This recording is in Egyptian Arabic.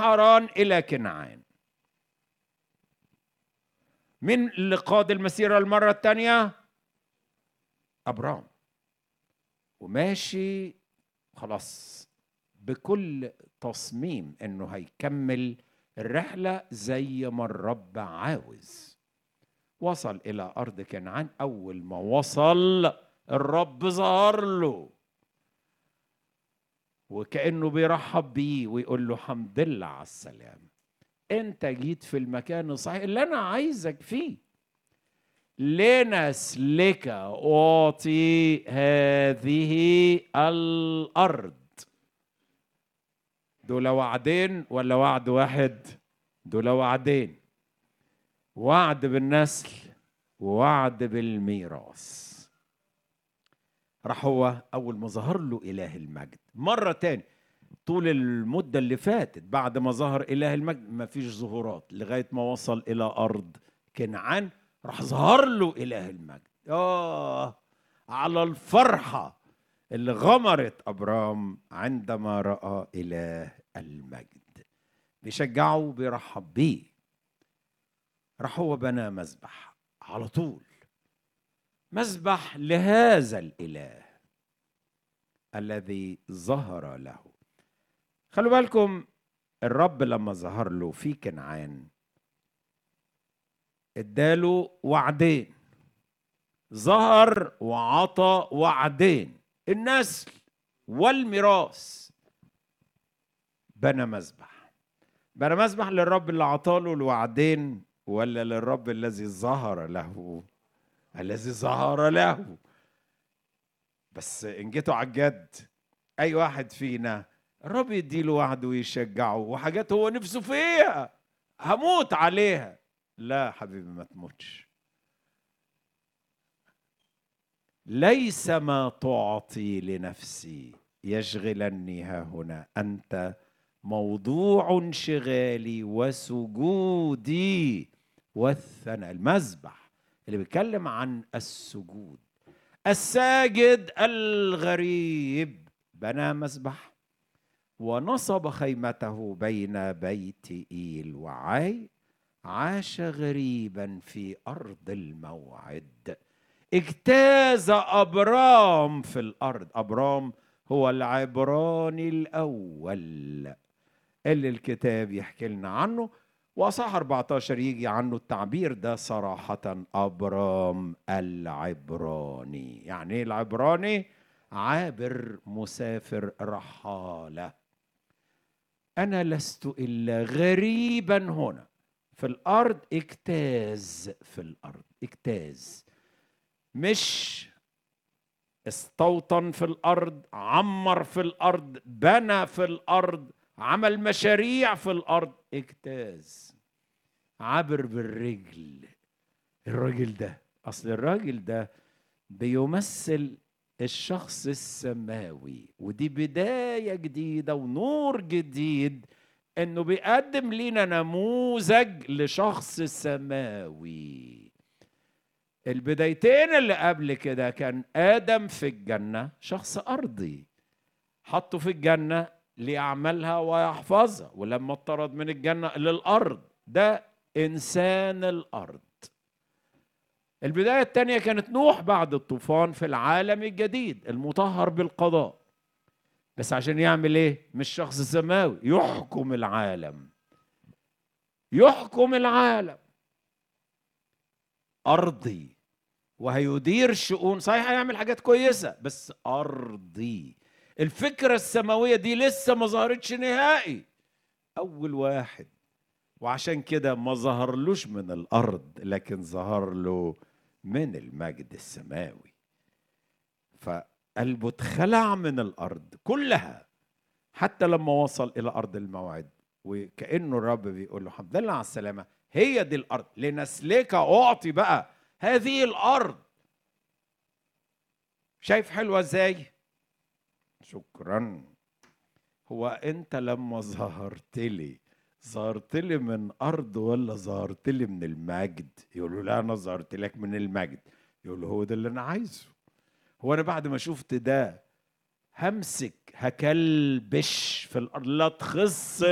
حران إلى كنعان من اللي قاد المسيرة المرة الثانية أبرام وماشي خلاص بكل تصميم انه هيكمل الرحله زي ما الرب عاوز وصل الى ارض كنعان اول ما وصل الرب ظهر له وكانه بيرحب بيه ويقول له حمد لله على السلامه انت جيت في المكان الصحيح اللي انا عايزك فيه لنسلك أعطي هذه الأرض دول وعدين ولا وعد واحد دول وعدين وعد بالنسل ووعد بالميراث راح هو أول ما ظهر له إله المجد مرة تاني طول المدة اللي فاتت بعد ما ظهر إله المجد ما فيش ظهورات لغاية ما وصل إلى أرض كنعان راح ظهر له اله المجد اه على الفرحه اللي غمرت ابرام عندما راى اله المجد بيشجعه وبيرحب بيه راح هو بنى مذبح على طول مذبح لهذا الاله الذي ظهر له خلوا بالكم الرب لما ظهر له في كنعان اداله وعدين ظهر وعطى وعدين النسل والميراث بنى مذبح بنى مذبح للرب اللي عطاله الوعدين ولا للرب الذي ظهر له الذي ظهر له بس ان جيتوا على الجد اي واحد فينا الرب يديله وعد ويشجعه وحاجات هو نفسه فيها هموت عليها لا حبيبي ما تموتش ليس ما تعطي لنفسي يشغلني ها هنا انت موضوع انشغالي وسجودي والثناء المذبح اللي بيتكلم عن السجود الساجد الغريب بنى مذبح ونصب خيمته بين بيت ايل وعاي عاش غريبا في ارض الموعد اجتاز ابرام في الارض ابرام هو العبراني الاول اللي الكتاب يحكي لنا عنه واصح 14 يجي عنه التعبير ده صراحة أبرام العبراني يعني ايه العبراني عابر مسافر رحالة أنا لست إلا غريبا هنا في الارض اجتاز في الارض اجتاز مش استوطن في الارض عمر في الارض بنى في الارض عمل مشاريع في الارض اجتاز عبر بالرجل الراجل ده اصل الراجل ده بيمثل الشخص السماوي ودي بدايه جديده ونور جديد انه بيقدم لنا نموذج لشخص سماوي البدايتين اللي قبل كده كان ادم في الجنه شخص ارضي حطه في الجنه ليعملها ويحفظها ولما اطرد من الجنه للارض ده انسان الارض البدايه الثانيه كانت نوح بعد الطوفان في العالم الجديد المطهر بالقضاء بس عشان يعمل ايه مش شخص سماوي يحكم العالم يحكم العالم ارضي وهيدير شؤون صحيح هيعمل حاجات كويسه بس ارضي الفكره السماويه دي لسه ما ظهرتش نهائي اول واحد وعشان كده ما ظهرلوش من الارض لكن ظهر له من المجد السماوي ف قلبه اتخلع من الارض كلها حتى لما وصل الى ارض الموعد وكانه الرب بيقول له الحمد لله على السلامه هي دي الارض لنسلك اعطي بقى هذه الارض شايف حلوه ازاي شكرا هو انت لما ظهرت لي ظهرت لي من ارض ولا ظهرت لي من المجد يقولوا لا انا ظهرت لك من المجد يقول هو ده اللي انا عايزه هو انا بعد ما شفت ده همسك هكلبش في الارض لا تخص